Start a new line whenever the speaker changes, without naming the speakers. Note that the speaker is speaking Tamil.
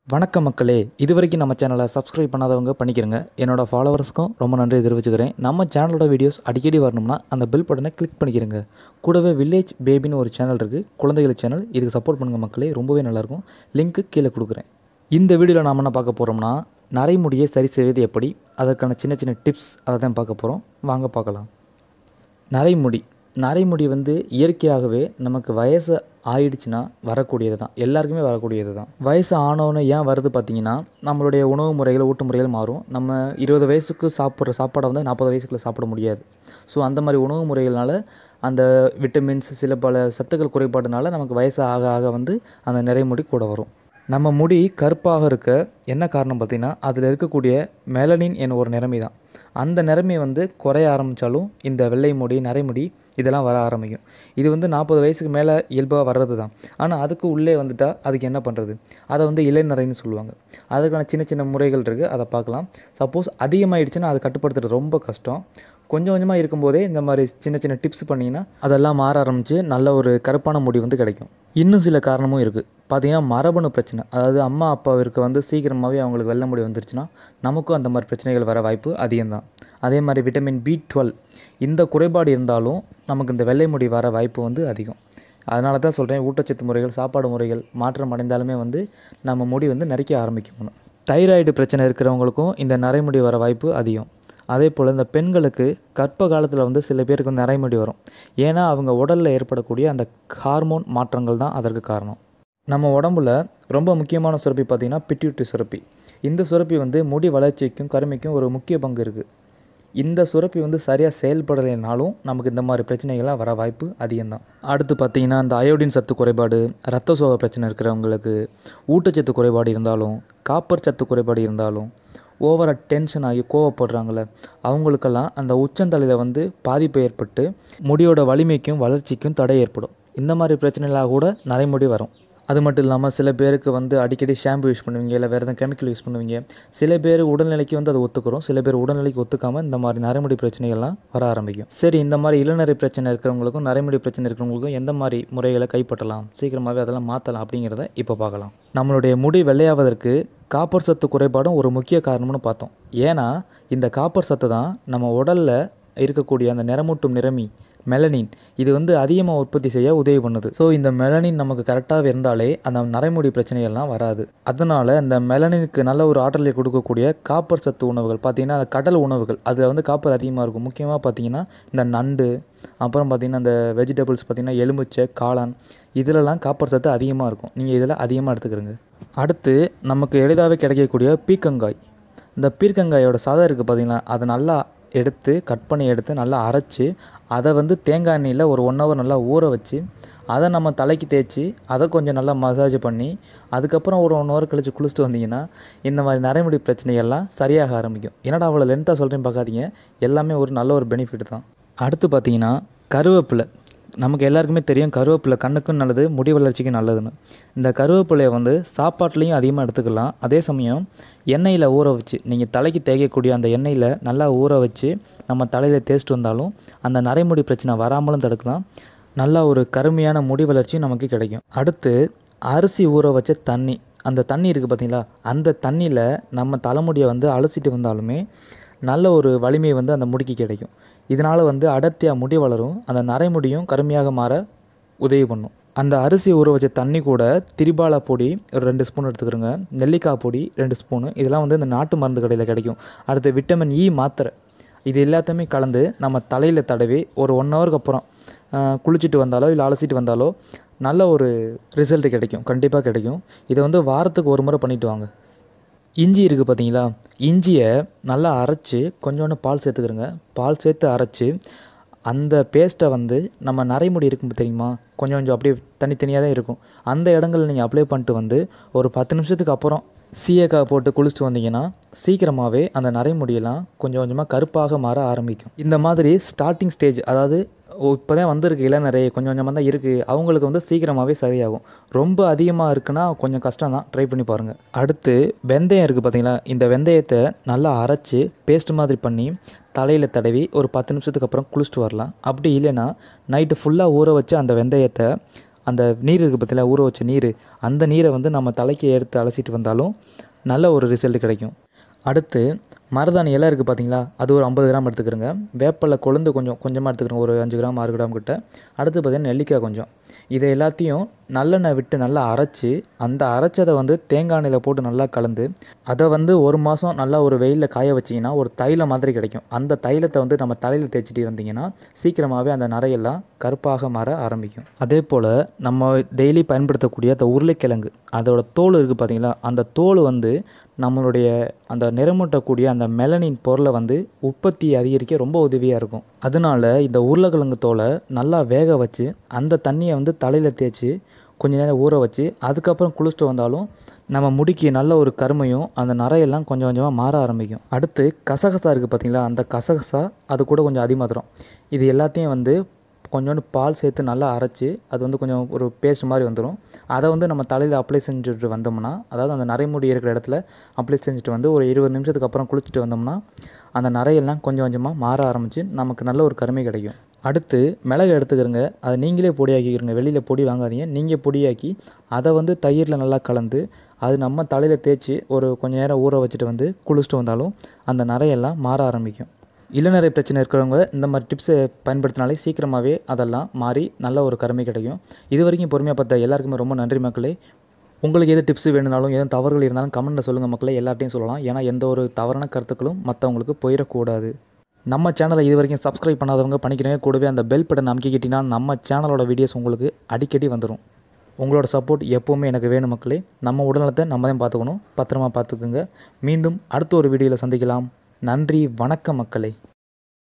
வணக்கம் மக்களே இது வரைக்கும் நம்ம சேனலை சப்ஸ்கிரைப் பண்ணாதவங்க பண்ணிக்கிறங்க என்னோட ஃபாலோவர்ஸ்க்கும் ரொம்ப நன்றி தெரிவிச்சுக்கிறேன் நம்ம சேனலோட வீடியோஸ் அடிக்கடி வரணும்னா அந்த பெல் பட்டனை கிளிக் பண்ணிக்கிறங்க கூடவே வில்லேஜ் பேபின்னு ஒரு சேனல் இருக்குது குழந்தைகள் சேனல் இதுக்கு சப்போர்ட் பண்ணுங்கள் மக்களே ரொம்பவே நல்லாயிருக்கும் லிங்க்கு கீழே கொடுக்குறேன் இந்த வீடியோவில் நாம் என்ன பார்க்க போகிறோம்னா நரைமுடியை சரி செய்வது எப்படி அதற்கான சின்ன சின்ன டிப்ஸ் அதை தான் பார்க்க போகிறோம் வாங்க பார்க்கலாம் நரைமுடி நரைமுடி வந்து இயற்கையாகவே நமக்கு வயசு ஆயிடுச்சுன்னா வரக்கூடியது தான் எல்லாருக்குமே வரக்கூடியது தான் வயசு ஆனவொன்னே ஏன் வருது பார்த்தீங்கன்னா நம்மளுடைய உணவு முறைகள் ஊட்டு முறைகள் மாறும் நம்ம இருபது வயசுக்கு சாப்பிட்ற சாப்பாடை வந்து நாற்பது வயசுக்குள்ள சாப்பிட முடியாது ஸோ அந்த மாதிரி உணவு முறைகள்னால அந்த விட்டமின்ஸ் சில பல சத்துக்கள் குறைபாடுனால நமக்கு வயசு ஆக ஆக வந்து அந்த நிறைமுடி கூட வரும் நம்ம முடி கருப்பாக இருக்க என்ன காரணம் பார்த்திங்கன்னா அதில் இருக்கக்கூடிய மெலனின் என்ற ஒரு நிறமி தான் அந்த நிறமி வந்து குறைய ஆரம்பித்தாலும் இந்த வெள்ளை முடி நரைமுடி இதெல்லாம் வர ஆரம்பிக்கும் இது வந்து நாற்பது வயசுக்கு மேலே இயல்பாக வர்றது தான் ஆனால் அதுக்கு உள்ளே வந்துட்டால் அதுக்கு என்ன பண்ணுறது அதை வந்து இளைநரைன்னு சொல்லுவாங்க அதுக்கான சின்ன சின்ன முறைகள் இருக்குது அதை பார்க்கலாம் சப்போஸ் அதிகமாகிடுச்சுன்னா அதை கட்டுப்படுத்துறது ரொம்ப கஷ்டம் கொஞ்சம் கொஞ்சமாக இருக்கும்போதே இந்த மாதிரி சின்ன சின்ன டிப்ஸ் பண்ணிங்கன்னா அதெல்லாம் மாற ஆரம்பித்து நல்ல ஒரு கருப்பான முடி வந்து கிடைக்கும் இன்னும் சில காரணமும் இருக்குது பார்த்தீங்கன்னா மரபணு பிரச்சனை அதாவது அம்மா அப்பாவிற்கு வந்து சீக்கிரமாகவே அவங்களுக்கு வெள்ளை முடி வந்துருச்சுன்னா நமக்கும் அந்த மாதிரி பிரச்சனைகள் வர வாய்ப்பு அதிகம்தான் அதே மாதிரி விட்டமின் பி டுவெல் இந்த குறைபாடு இருந்தாலும் நமக்கு இந்த வெள்ளை முடி வர வாய்ப்பு வந்து அதிகம் அதனால தான் சொல்கிறேன் ஊட்டச்சத்து முறைகள் சாப்பாடு முறைகள் மாற்றம் அடைந்தாலுமே வந்து நம்ம முடி வந்து நரைக்க ஆரம்பிக்கணும் தைராய்டு பிரச்சனை இருக்கிறவங்களுக்கும் இந்த நரைமுடி வர வாய்ப்பு அதிகம் அதே போல் இந்த பெண்களுக்கு கர்ப்ப காலத்தில் வந்து சில பேருக்கு வந்து நரைமுடி வரும் ஏன்னா அவங்க உடலில் ஏற்படக்கூடிய அந்த ஹார்மோன் மாற்றங்கள் தான் அதற்கு காரணம் நம்ம உடம்புல ரொம்ப முக்கியமான சுரப்பி பார்த்திங்கன்னா பிட்யூட்டி சுரப்பி இந்த சுரப்பி வந்து முடி வளர்ச்சிக்கும் கருமைக்கும் ஒரு முக்கிய பங்கு இருக்குது இந்த சுரப்பி வந்து சரியாக செயல்படலைனாலும் நமக்கு இந்த மாதிரி பிரச்சனைகள்லாம் வர வாய்ப்பு அதிகம்தான் அடுத்து பார்த்திங்கன்னா இந்த அயோடின் சத்து குறைபாடு ரத்த சோகை பிரச்சனை இருக்கிறவங்களுக்கு ஊட்டச்சத்து குறைபாடு இருந்தாலும் காப்பர் சத்து குறைபாடு இருந்தாலும் ஓவராக டென்ஷன் ஆகி கோவப்படுறாங்கள அவங்களுக்கெல்லாம் அந்த உச்சந்தலையில் வந்து பாதிப்பு ஏற்பட்டு முடியோட வலிமைக்கும் வளர்ச்சிக்கும் தடை ஏற்படும் இந்த மாதிரி பிரச்சனைலாம் கூட நரைமுடி வரும் அது மட்டும் இல்லாமல் சில பேருக்கு வந்து அடிக்கடி ஷாம்பு யூஸ் பண்ணுவீங்க இல்லை வேறு எதாவது கெமிக்கல் யூஸ் பண்ணுவீங்க சில பேர் உடல்நிலைக்கு வந்து அது ஒத்துக்கிறோம் சில பேர் உடல்நிலைக்கு ஒத்துக்காமல் இந்த மாதிரி நரைமுடி பிரச்சனைகள்லாம் வர ஆரம்பிக்கும் சரி இந்த மாதிரி இளநரை பிரச்சனை இருக்கிறவங்களுக்கும் நரைமுடி பிரச்சனை இருக்கிறவங்களுக்கும் எந்த மாதிரி முறைகளை கைப்பற்றலாம் சீக்கிரமாகவே அதெல்லாம் மாற்றலாம் அப்படிங்கிறத இப்போ பார்க்கலாம் நம்மளுடைய முடி வெள்ளையாவதற்கு காப்பர் சத்து குறைபாடும் ஒரு முக்கிய காரணம்னு பார்த்தோம் ஏன்னா இந்த காப்பர் சத்து தான் நம்ம உடலில் இருக்கக்கூடிய அந்த நிறமூட்டும் நிறமி மெலனின் இது வந்து அதிகமாக உற்பத்தி செய்ய உதவி பண்ணுது ஸோ இந்த மெலனின் நமக்கு கரெக்டாக இருந்தாலே அந்த நரைமுடி பிரச்சனைகள்லாம் வராது அதனால் இந்த மெலனினுக்கு நல்ல ஒரு ஆற்றலை கொடுக்கக்கூடிய காப்பர் சத்து உணவுகள் பார்த்திங்கன்னா அந்த கடல் உணவுகள் அதில் வந்து காப்பர் அதிகமாக இருக்கும் முக்கியமாக பார்த்திங்கன்னா இந்த நண்டு அப்புறம் பார்த்திங்கன்னா இந்த வெஜிடபிள்ஸ் பார்த்திங்கன்னா எலுமிச்சை காளான் இதிலலாம் காப்பர் சத்து அதிகமாக இருக்கும் நீங்கள் இதில் அதிகமாக எடுத்துக்கிறங்க அடுத்து நமக்கு எளிதாகவே கிடைக்கக்கூடிய பீக்கங்காய் இந்த பீர்க்கங்காயோட சதை இருக்குது பார்த்திங்களா அதை நல்லா எடுத்து கட் பண்ணி எடுத்து நல்லா அரைச்சி அதை வந்து தேங்காய் எண்ணெயில் ஒரு ஒன் ஹவர் நல்லா ஊற வச்சு அதை நம்ம தலைக்கு தேய்ச்சி அதை கொஞ்சம் நல்லா மசாஜ் பண்ணி அதுக்கப்புறம் ஒரு ஒன் ஹவர் கழித்து குளிச்சுட்டு வந்தீங்கன்னா இந்த மாதிரி நரைமுடி பிரச்சனைகள்லாம் சரியாக ஆரம்பிக்கும் என்னடா அவ்வளோ லென்த்தாக சொல்கிறேன்னு பார்க்காதீங்க எல்லாமே ஒரு நல்ல ஒரு பெனிஃபிட் தான் அடுத்து பார்த்தீங்கன்னா கருவேப்பிலை நமக்கு எல்லாருக்குமே தெரியும் கருவேப்பிலை கண்ணுக்கும் நல்லது முடி வளர்ச்சிக்கும் நல்லதுன்னு இந்த கருவேப்பிலையை வந்து சாப்பாட்லேயும் அதிகமாக எடுத்துக்கலாம் அதே சமயம் எண்ணெயில் ஊற வச்சு நீங்கள் தலைக்கு தேய்க்கக்கூடிய அந்த எண்ணெயில் நல்லா ஊற வச்சு நம்ம தலையில் தேய்ச்சிட்டு வந்தாலும் அந்த நரைமுடி பிரச்சனை வராமலும் தடுக்கலாம் நல்லா ஒரு கருமையான முடி வளர்ச்சியும் நமக்கு கிடைக்கும் அடுத்து அரிசி ஊற வச்ச தண்ணி அந்த தண்ணி இருக்குது பார்த்தீங்களா அந்த தண்ணியில் நம்ம தலைமுடியை வந்து அலசிட்டு வந்தாலுமே நல்ல ஒரு வலிமை வந்து அந்த முடிக்கு கிடைக்கும் இதனால் வந்து அடர்த்தியாக முடி வளரும் அந்த நரைமுடியும் கருமையாக மாற உதவி பண்ணும் அந்த அரிசி ஊற வச்ச தண்ணி கூட திரிபாலா பொடி ஒரு ரெண்டு ஸ்பூன் எடுத்துக்கிறோங்க நெல்லிக்காய் பொடி ரெண்டு ஸ்பூனு இதெல்லாம் வந்து இந்த நாட்டு மருந்து கடையில் கிடைக்கும் அடுத்து விட்டமின் இ மாத்திரை இது எல்லாத்தையுமே கலந்து நம்ம தலையில் தடவி ஒரு ஒன் ஹவருக்கு அப்புறம் குளிச்சுட்டு வந்தாலோ இல்லை அலசிட்டு வந்தாலோ நல்ல ஒரு ரிசல்ட் கிடைக்கும் கண்டிப்பாக கிடைக்கும் இதை வந்து வாரத்துக்கு ஒரு முறை பண்ணிட்டு வாங்க இஞ்சி இருக்குது பார்த்தீங்களா இஞ்சியை நல்லா அரைச்சி கொஞ்சோண்டு பால் சேர்த்துக்கிறோங்க பால் சேர்த்து அரைச்சி அந்த பேஸ்ட்டை வந்து நம்ம நரைமுடி இருக்கும் தெரியுமா கொஞ்சம் கொஞ்சம் அப்படியே தனித்தனியாக தான் இருக்கும் அந்த இடங்களில் நீங்கள் அப்ளை பண்ணிட்டு வந்து ஒரு பத்து நிமிஷத்துக்கு அப்புறம் சீயக்காய் போட்டு குளிச்சுட்டு வந்தீங்கன்னா சீக்கிரமாகவே அந்த நரைமுடியெல்லாம் கொஞ்சம் கொஞ்சமாக கருப்பாக மாற ஆரம்பிக்கும் இந்த மாதிரி ஸ்டார்டிங் ஸ்டேஜ் அதாவது இப்போ தான் வந்திருக்கு இளநரை கொஞ்சம் கொஞ்சமாக தான் இருக்குது அவங்களுக்கு வந்து சீக்கிரமாகவே சரியாகும் ரொம்ப அதிகமாக இருக்குன்னா கொஞ்சம் கஷ்டம் தான் ட்ரை பண்ணி பாருங்கள் அடுத்து வெந்தயம் இருக்குது பார்த்தீங்களா இந்த வெந்தயத்தை நல்லா அரைச்சி பேஸ்ட் மாதிரி பண்ணி தலையில் தடவி ஒரு பத்து நிமிஷத்துக்கு அப்புறம் குளிச்சுட்டு வரலாம் அப்படி இல்லைன்னா நைட்டு ஃபுல்லாக ஊற வச்சு அந்த வெந்தயத்தை அந்த நீர் இருக்குது பார்த்தீங்களா ஊற வச்ச நீர் அந்த நீரை வந்து நம்ம தலைக்கு எடுத்து அலசிட்டு வந்தாலும் நல்ல ஒரு ரிசல்ட் கிடைக்கும் அடுத்து மருதாணி இலை இருக்குது பார்த்தீங்களா அது ஒரு ஐம்பது கிராம் எடுத்துக்கிறோங்க வேப்பலை கொழுந்து கொஞ்சம் கொஞ்சமாக எடுத்துக்கிறோங்க ஒரு அஞ்சு கிராம் ஆறு கிராம் கிட்ட அடுத்து பார்த்தீங்கன்னா நெல்லிக்காய் கொஞ்சம் இதை எல்லாத்தையும் நல்லெண்ணெய் விட்டு நல்லா அரைச்சி அந்த அரைச்சதை வந்து தேங்காய் எண்ணெயில் போட்டு நல்லா கலந்து அதை வந்து ஒரு மாதம் நல்லா ஒரு வெயிலில் காய வச்சிங்கன்னா ஒரு தைலம் மாதிரி கிடைக்கும் அந்த தைலத்தை வந்து நம்ம தலையில் தேய்ச்சிட்டு வந்தீங்கன்னா சீக்கிரமாகவே அந்த நரையெல்லாம் கருப்பாக மாற ஆரம்பிக்கும் அதே போல் நம்ம டெய்லி பயன்படுத்தக்கூடிய அந்த உருளைக்கிழங்கு அதோட தோல் இருக்குது பார்த்தீங்களா அந்த தோல் வந்து நம்மளுடைய அந்த நிறமூட்டக்கூடிய அந்த மெலனின் பொருளை வந்து உற்பத்தி அதிகரிக்க ரொம்ப உதவியாக இருக்கும் அதனால இந்த உருளைக்கிழங்கு தோலை நல்லா வேக வச்சு அந்த தண்ணியை வந்து தலையில் தேய்ச்சி கொஞ்ச நேரம் ஊற வச்சு அதுக்கப்புறம் குளிச்சுட்டு வந்தாலும் நம்ம முடிக்கு நல்ல ஒரு கருமையும் அந்த நரையெல்லாம் கொஞ்சம் கொஞ்சமாக மாற ஆரம்பிக்கும் அடுத்து கசகசா இருக்குது பார்த்தீங்களா அந்த கசகசா அது கூட கொஞ்சம் அதிகமாக தரும் இது எல்லாத்தையும் வந்து கொஞ்சோண்டு பால் சேர்த்து நல்லா அரைச்சி அது வந்து கொஞ்சம் ஒரு பேஸ்ட் மாதிரி வந்துடும் அதை வந்து நம்ம தலையில் அப்ளை செஞ்சுட்டு வந்தோம்னா அதாவது அந்த நரைமுடி இருக்கிற இடத்துல அப்ளை செஞ்சுட்டு வந்து ஒரு இருபது நிமிஷத்துக்கு அப்புறம் குளிச்சுட்டு வந்தோம்னா அந்த நரையெல்லாம் கொஞ்சம் கொஞ்சமாக மாற ஆரம்பித்து நமக்கு நல்ல ஒரு கருமை கிடைக்கும் அடுத்து மிளகு எடுத்துக்கிறங்க அதை நீங்களே பொடியாக்கிக்கிறங்க வெளியில் பொடி வாங்காதீங்க நீங்கள் பொடியாக்கி அதை வந்து தயிரில் நல்லா கலந்து அது நம்ம தலையில் தேய்ச்சி ஒரு கொஞ்சம் நேரம் ஊற வச்சுட்டு வந்து குளிச்சுட்டு வந்தாலும் அந்த நரையெல்லாம் மாற ஆரம்பிக்கும் இளநரை பிரச்சனை இருக்கிறவங்க இந்த மாதிரி டிப்ஸை பயன்படுத்தினாலே சீக்கிரமாகவே அதெல்லாம் மாறி நல்ல ஒரு கருமை கிடைக்கும் இது வரைக்கும் பொறுமையாக பார்த்த எல்லாருக்குமே ரொம்ப நன்றி மக்களே உங்களுக்கு எது டிப்ஸ் வேணுனாலும் எதுவும் தவறுகள் இருந்தாலும் கமெண்ட்டில் சொல்லுங்கள் மக்களே எல்லாத்தையும் சொல்லலாம் ஏன்னா எந்த ஒரு தவறான கருத்துக்களும் மற்றவங்களுக்கு போயிடக்கூடாது நம்ம சேனலை இது வரைக்கும் சப்ஸ்கிரைப் பண்ணாதவங்க பண்ணிக்கிறேன் கூடவே அந்த பெல் பட்டன் அமைக்கிக்கிட்டிங்கன்னா நம்ம சேனலோட வீடியோஸ் உங்களுக்கு அடிக்கடி வந்துடும் உங்களோட சப்போர்ட் எப்போவுமே எனக்கு வேணும் மக்களே நம்ம உடல்நலத்தை நம்ம தான் பார்த்துக்கணும் பத்திரமா பார்த்துக்குங்க மீண்டும் அடுத்த ஒரு வீடியோவில் சந்திக்கலாம் நன்றி வணக்கம் மக்களே